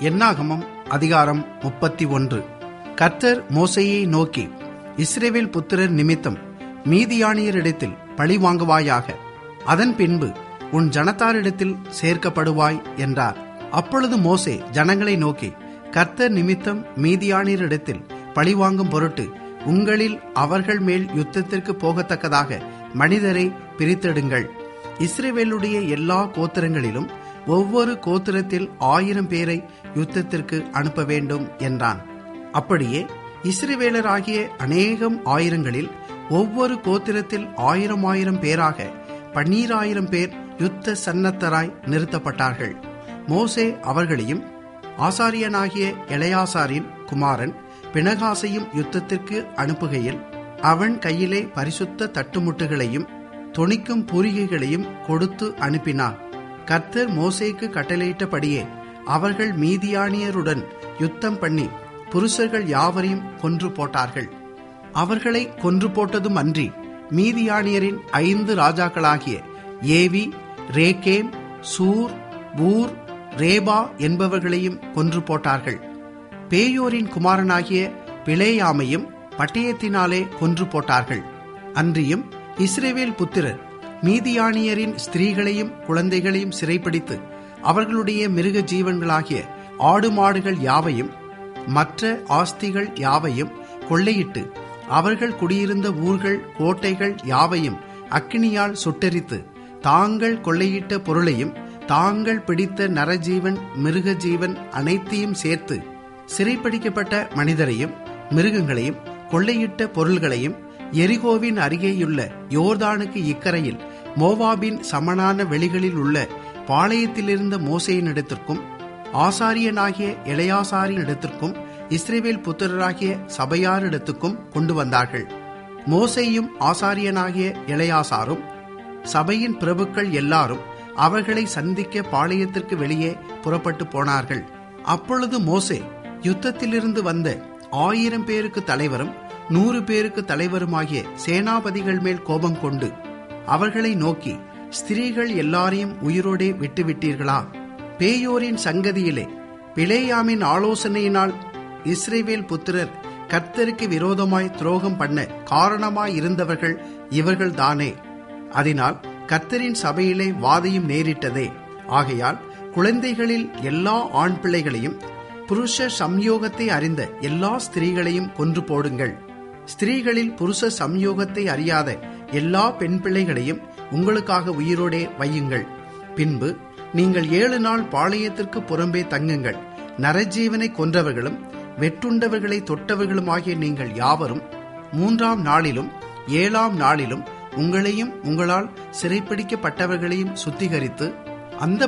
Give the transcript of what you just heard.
என்னாகமம் அதிகாரம் முப்பத்தி ஒன்று கர்த்தர் மோசையை நோக்கி இஸ்ரேவேல் புத்திரர் நிமித்தம் மீதியானியரிடத்தில் பழி வாங்குவாயாக அதன் பின்பு உன் ஜனத்தாரிடத்தில் சேர்க்கப்படுவாய் என்றார் அப்பொழுது மோசே ஜனங்களை நோக்கி கர்த்தர் நிமித்தம் மீதியானியரிடத்தில் பழிவாங்கும் பொருட்டு உங்களில் அவர்கள் மேல் யுத்தத்திற்கு போகத்தக்கதாக மனிதரை பிரித்தெடுங்கள் இஸ்ரேவேலுடைய எல்லா கோத்திரங்களிலும் ஒவ்வொரு கோத்திரத்தில் ஆயிரம் பேரை யுத்தத்திற்கு அனுப்ப வேண்டும் என்றான் அப்படியே இஸ்ரவேலராகிய அநேகம் ஆயிரங்களில் ஒவ்வொரு கோத்திரத்தில் ஆயிரம் ஆயிரம் பேராக பன்னீராயிரம் பேர் யுத்த சன்னத்தராய் நிறுத்தப்பட்டார்கள் மோசே அவர்களையும் ஆசாரியனாகிய எளையாசாரின் குமாரன் பிணகாசையும் யுத்தத்திற்கு அனுப்புகையில் அவன் கையிலே பரிசுத்த தட்டுமுட்டுகளையும் தொனிக்கும் பூரிகைகளையும் கொடுத்து அனுப்பினான் கர்த்தர் மோசேக்கு கட்டளையிட்டபடியே அவர்கள் மீதியானியருடன் யுத்தம் பண்ணி புருஷர்கள் யாவரையும் கொன்று போட்டார்கள் அவர்களை கொன்று போட்டதும் அன்றி மீதியானியரின் ஐந்து ராஜாக்களாகிய ஏவி ரேகேம் சூர் ஊர் ரேபா என்பவர்களையும் கொன்று போட்டார்கள் பேயோரின் குமாரனாகிய பிளேயாமையும் பட்டயத்தினாலே கொன்று போட்டார்கள் அன்றியும் இஸ்ரேவேல் புத்திரர் மீதியானியரின் ஸ்திரீகளையும் குழந்தைகளையும் சிறைப்பிடித்து அவர்களுடைய மிருக ஜீவன்களாகிய ஆடு மாடுகள் யாவையும் மற்ற ஆஸ்திகள் யாவையும் கொள்ளையிட்டு அவர்கள் குடியிருந்த ஊர்கள் கோட்டைகள் யாவையும் அக்கினியால் சுட்டரித்து தாங்கள் கொள்ளையிட்ட பொருளையும் தாங்கள் பிடித்த நரஜீவன் மிருக ஜீவன் அனைத்தையும் சேர்த்து சிறைப்பிடிக்கப்பட்ட மனிதரையும் மிருகங்களையும் கொள்ளையிட்ட பொருள்களையும் எரிகோவின் அருகேயுள்ள யோர்தானுக்கு இக்கரையில் மோவாபின் சமனான வெளிகளில் உள்ள பாளையத்திலிருந்த மோசையினிடத்திற்கும் ஆசாரியனாகிய இளையாசாரியினிடத்திற்கும் இஸ்ரேவேல் புத்திரராகிய சபையாரிடத்துக்கும் கொண்டு வந்தார்கள் மோசையும் ஆசாரியனாகிய இளையாசாரும் சபையின் பிரபுக்கள் எல்லாரும் அவர்களை சந்திக்க பாளையத்திற்கு வெளியே புறப்பட்டு போனார்கள் அப்பொழுது மோசே யுத்தத்திலிருந்து வந்த ஆயிரம் பேருக்கு தலைவரும் நூறு பேருக்கு தலைவருமாகிய சேனாபதிகள் மேல் கோபம் கொண்டு அவர்களை நோக்கி ஸ்திரீகள் எல்லாரையும் உயிரோடே விட்டுவிட்டீர்களா பேயோரின் சங்கதியிலே பிளேயாமின் ஆலோசனையினால் இஸ்ரேவேல் புத்திரர் கர்த்தருக்கு விரோதமாய் துரோகம் பண்ண காரணமாய் இருந்தவர்கள் இவர்கள் தானே அதனால் கர்த்தரின் சபையிலே வாதையும் நேரிட்டதே ஆகையால் குழந்தைகளில் எல்லா ஆண் பிள்ளைகளையும் புருஷ சம்யோகத்தை அறிந்த எல்லா ஸ்திரீகளையும் கொன்று போடுங்கள் ஸ்திரீகளில் புருஷ சம்யோகத்தை அறியாத எல்லா பெண் பிள்ளைகளையும் உங்களுக்காக உயிரோடே வையுங்கள் பின்பு நீங்கள் ஏழு நாள் பாளையத்திற்கு புறம்பே தங்குங்கள் நரஜீவனை கொன்றவர்களும் வெட்டுண்டவர்களை தொட்டவர்களும் ஆகிய நீங்கள் யாவரும் மூன்றாம் நாளிலும் ஏழாம் நாளிலும் உங்களையும் உங்களால் சிறைப்பிடிக்கப்பட்டவர்களையும் சுத்திகரித்து அந்த